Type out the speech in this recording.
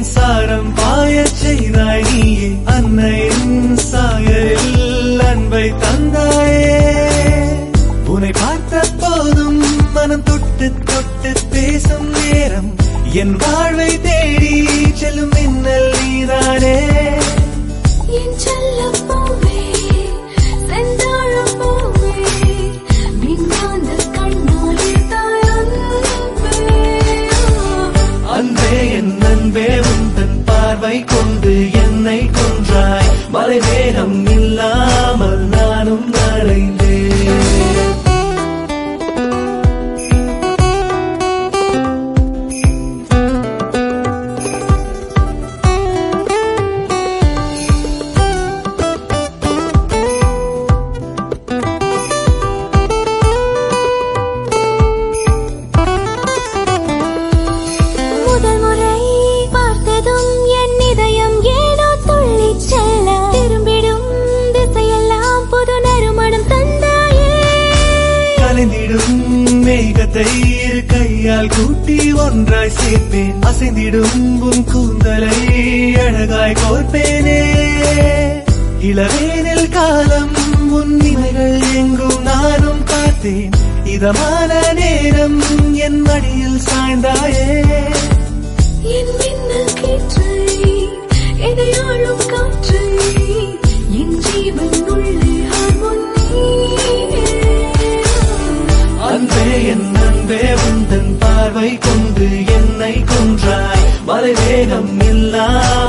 மின்சாரம் பாயச் செய்தாய் நீயே அன்னையின் சாயலில் அன்பை தந்தாயே உன்னை பார்த்த போதும் மனம் தொட்டு தொட்டு பேசும் நேரம் என் வாழ்வை தேடி செல்லும் மின்னல் நீதானே என் செல்லப் பூவே, செந்தாழம் பூவே, மின்னாந்த கண்ணாலே தாய் அன்பே. அன்பே என் அன்பே உந்தன் பார்வை கொண்டு என்னை கொன்றாய் மலை வேகம் இல்லாமல் நானும் அடைந்தேன் முதல் முறை பார்த்ததும் என் இதயம் ஏனோ துள்ளிச் செல்ல திரும்பிடும் திசையெல்லாம் புது நறுமணம் தந்தாயே கலைந்திடும் மேகத்தை இரு கையால் கூட்டி ஒன்றாய் சேர்ப்பேன் அசைந்திடும் உன் கூந்தலை அழகாய் கோர்ப்பேனே இளவேனில் காலம் உன் இமைகள் எங்கும் நானும் பார்த்தேன் இதமான நேரம் என் மடியில் சாய்ந்தாயே என் மின்னல் கீற்றை எதையாளும் காற்றை என் ஜீவன் உள்ளே ஹார்மோனி அன்பே என் அன்பே உந்தன் பார்வை கொண்டு என்னை கொன்றாய் மலை வேகம் இல்லாமல்